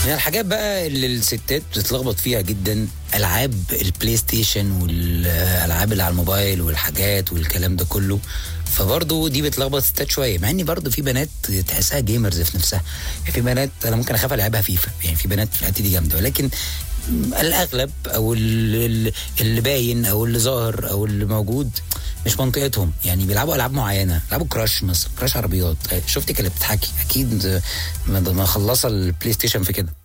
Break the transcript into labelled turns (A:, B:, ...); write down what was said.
A: من الحاجات بقى اللي الستات بتتلخبط فيها جدا العاب البلاي ستيشن والالعاب اللي على الموبايل والحاجات والكلام ده كله فبرضه دي بتلخبط الستات شويه مع ان برضه في بنات تحسها جيمرز في نفسها يعني في بنات انا ممكن اخاف العبها فيفا يعني في بنات في الحته دي جامده ولكن الاغلب او ال- ال- اللي باين او اللي ظاهر او اللي موجود مش منطقتهم يعني بيلعبوا العاب معينه بيلعبوا كراش مثلا كراش عربيات شفتك اللي بتضحكي اكيد ما ما خلصها البلاي ستيشن في كده